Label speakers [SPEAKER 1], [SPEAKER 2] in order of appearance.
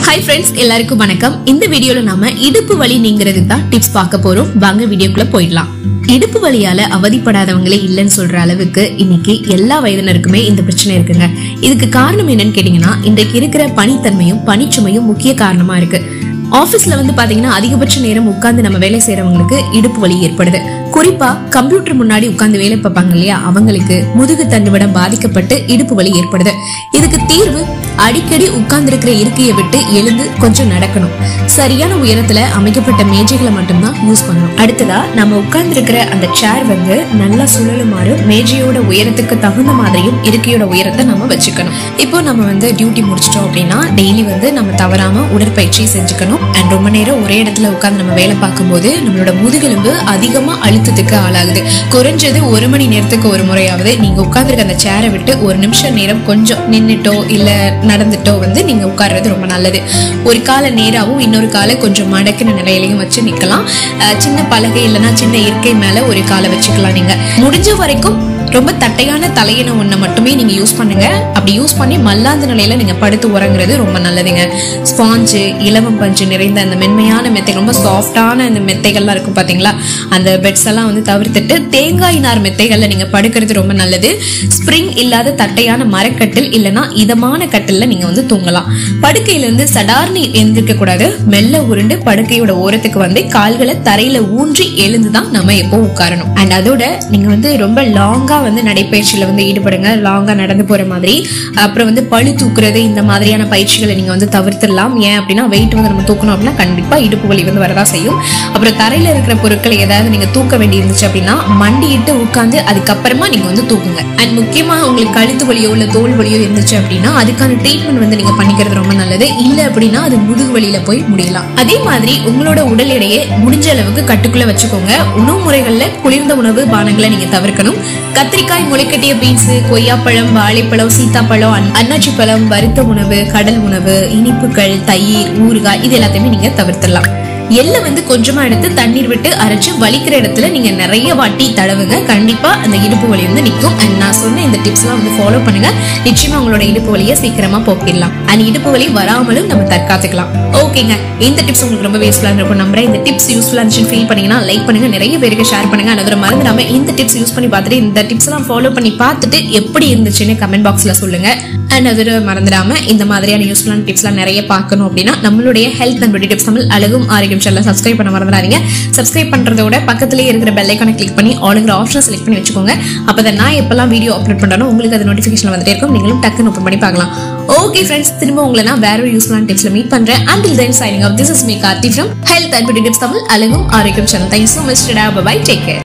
[SPEAKER 1] hi friends எல்லாருக்கும் வணக்கம் இந்த வீடியோல நாம இடுப்பு வலி நீங்கிறதுக்கு தான் டிப்ஸ் பார்க்க போறோம் வாங்க வீடியோக்குள்ள போயிடலாம் இடுப்பு வலியால அவதிப்படாதவங்களே இல்லைன்னு சொல்ற அளவுக்கு இன்னைக்கு எல்லா வயதினருக்குமே இந்த பிரச்சனை இருக்குங்க இதுக்கு காரணம் என்னன்னு கேட்டீங்கன்னா இன்றைக்கு இருக்கிற பனித்தன்மையும் பனிச்சுமையும் முக்கிய காரணமா இருக்கு ஆபீஸ்ல வந்து பாத்தீங்கன்னா அதிகபட்ச நேரம் உட்கார்ந்து நம்ம வேலை செய்யறவங்களுக்கு இடுப்பு வலி ஏற்படுது குறிப்பா கம்ப்யூட்டர் முன்னாடி உட்கார்ந்து வேலை பார்ப்பாங்க இல்லையா அவங்களுக்கு முதுகு தண்டுவடம் பாதிக்கப்பட்டு இடுப்பு வலி ஏற்படுது இதுக்கு தீர்வு அடிக்கடி உட்கார்ந்து இருக்கிற இருக்கையை விட்டு எழுந்து கொஞ்சம் நடக்கணும் சரியான உயரத்துல அமைக்கப்பட்ட மேஜைகளை மட்டும்தான் யூஸ் பண்ணணும் அடுத்ததா நம்ம உட்கார்ந்து இருக்கிற அந்த சேர் வந்து நல்லா சுழலுமாறு மேஜையோட உயரத்துக்கு தகுந்த மாதிரியும் இருக்கையோட உயரத்தை நம்ம வச்சுக்கணும் இப்போ நம்ம வந்து டியூட்டி முடிச்சிட்டோம் அப்படின்னா டெய்லி வந்து நம்ம தவறாம உடற்பயிற்சி செஞ்சுக்கணும் அண்ட் ரொம்ப நேரம் ஒரே இடத்துல உட்கார்ந்து நம்ம வேலை பார்க்கும்போது நம்மளோட முதுகெலும்பு அதிகமா அழுத்தத்துக்கு ஆளாகுது குறைஞ்சது ஒரு மணி நேரத்துக்கு ஒரு முறையாவது நீங்க உட்கார்ந்துருக்க அந்த சேரை விட்டு ஒரு நிமிஷம் நேரம் கொஞ்சம் நின்னுட்டோ இல்ல நடந்துட்டோ வந்து நீங்க உட்கார்றது ரொம்ப நல்லது ஒரு கால நேராவும் இன்னொரு காலை கொஞ்சம் மடக்கின நிலையிலையும் வச்சு நிக்கலாம் அஹ் சின்ன பலகை இல்லைன்னா சின்ன இருக்கை மேல ஒரு காலை வச்சுக்கலாம் நீங்க முடிஞ்ச வரைக்கும் ரொம்ப தட்டையான தலையின ஒண்ணை மட்டுமே நீங்க யூஸ் பண்ணுங்க அப்படி யூஸ் பண்ணி மல்லாந்த நிலையில நீங்க படுத்து உறங்குறது ரொம்ப நல்லதுங்க ஸ்பாஞ்சு இலவம் பஞ்சு நிறைந்த அந்த மென்மையான மெத்தை ரொம்ப சாஃப்டான அந்த மெத்தைகள்லாம் இருக்கும் பாத்தீங்களா அந்த பெட்ஸ் எல்லாம் வந்து தவிர்த்துட்டு தேங்காய் நார் மெத்தைகள்ல நீங்க படுக்கிறது ரொம்ப நல்லது ஸ்ப்ரிங் இல்லாத தட்டையான மரக்கட்டில் இல்லைன்னா இதமான கட்டில்ல நீங்க வந்து தூங்கலாம் படுக்கையில இருந்து சடார்னு எந்திருக்க கூடாது மெல்ல உருண்டு படுக்கையோட ஓரத்துக்கு வந்து கால்களை தரையில ஊன்றி எழுந்துதான் நம்ம எப்போ உட்காரணும் அண்ட் அதோட நீங்க வந்து ரொம்ப லாங்கா வந்து நடைப்பயிற்சியில வந்து ஈடுபடுங்க லாங்கா நடந்து போற மாதிரி அப்புறம் வந்து பழு தூக்குறது இந்த மாதிரியான பயிற்சிகளை நீங்க வந்து தவிர்த்திடலாம் ஏன் அப்படின்னா வெயிட் வந்து நம்ம தூக்கணும் அப்படின்னா கண்டிப்பா இடுப்பு வலி வந்து வரதா செய்யும் அப்புறம் தரையில இருக்கிற பொருட்களை ஏதாவது நீங்க தூக்க வேண்டி இருந்துச்சு அப்படின்னா மண்டியிட்டு உட்கார்ந்து அதுக்கப்புறமா நீங்க வந்து தூக்குங்க அண்ட் முக்கியமா உங்களுக்கு கழுத்து வலியோ இல்ல தோல் வலியோ இருந்துச்சு அப்படின்னா அதுக்கான ட்ரீட்மெண்ட் வந்து நீங்க பண்ணிக்கிறது ரொம்ப நல்லது இல்ல அப்படின்னா அது முதுகு வலியில போய் முடியலாம் அதே மாதிரி உங்களோட உடல் எடையை முடிஞ்ச அளவுக்கு கட்டுக்குள்ள வச்சுக்கோங்க உணவு முறைகள்ல குளிர்ந்த உணவு பானங்களை நீங்க தவிர்க்கணும் கத்திரிக்காய் முளைக்கட்டிய பீன்ஸ் கொய்யாப்பழம் வாழைப்பழம் சீத்தாப்பழம் அன்- அன்னாச்சி பழம் வறுத்த உணவு கடல் உணவு இனிப்புகள் தயிர் ஊறுகாய் இது எல்லாத்தையுமே நீங்க தவிர்த்திடலாம் எள்ளை வந்து கொஞ்சமா எடுத்து தண்ணீர் விட்டு அரைச்சு வலிக்கிற இடத்துல நீங்க நிறைய வாட்டி தடவுங்க கண்டிப்பா அந்த இடுப்பு வலி வந்து நிக்கும் அண்ட் நான் சொன்ன இந்த டிப்ஸ் எல்லாம் வந்து ஃபாலோ பண்ணுங்க நிச்சயமா உங்களோட இடுப்பு வலியை சீக்கிரமா போக்கிடலாம் அண்ட் இடுப்பு வலி வராமலும் நம்ம தற்காத்துக்கலாம் ஓகேங்க இந்த டிப்ஸ் உங்களுக்கு ரொம்ப யூஸ்ஃபுல்லா இருக்கும் நம்புறேன் இந்த டிப்ஸ் யூஸ்ஃபுல்லா இருந்துச்சுன்னு ஃபீல் பண்ணீங்கன்னா லைக் பண்ணுங்க நிறைய பேருக்கு ஷேர் பண்ணுங்க அதில் மறந்துடாம இந்த டிப்ஸ் யூஸ் பண்ணி பார்த்துட்டு இந்த டிப்ஸ் எல்லாம் ஃபாலோ பண்ணி பார்த்துட்டு எப்படி இருந்துச்சுன்னு கமெண்ட் பாக்ஸ்ல சொல்லுங்க அண்ட் அதில் மறந்துடாம இந்த மாதிரியான யூஸ்ஃபுல்லான டிப்ஸ்லாம் நிறைய பார்க்கணும் அப்படின்னா நம்மளுடைய health and beauty tips Tamil அழகும் ஆரோக்கியம் சேனல் சப்ஸ்கிரைப் பண்ண மறந்துடாதீங்க சப்ஸ்கிரைப் பண்றதோட பக்கத்துலேயே இருக்கிற பெல் ஐக்கானை கிளிக் பண்ணி ஆளுங்கிற ஆப்ஷன் செலக்ட் பண்ணி வச்சுக்கோங்க அப்பதான் நான் எப்பெல்லாம் வீடியோ அப்லோட் பண்றேனோ உங்களுக்கு அது நோட்டிஃபிகேஷன் வந்துட்டே இருக்கும் நீங்களும் டக்குன்னு ஓப்பன் பண்ணி பார்க்கலாம் ஓகே ஃப்ரெண்ட்ஸ் திரும்ப உங்களை நான் வேற ஒரு யூஸ்ஃபுல்லான டிப்ஸ்ல மீட் பண்றேன் until then signing off this is me Karthi from health and beauty tips Tamil அழகும் ஆரோக்கியம் channel thanks so much bye take care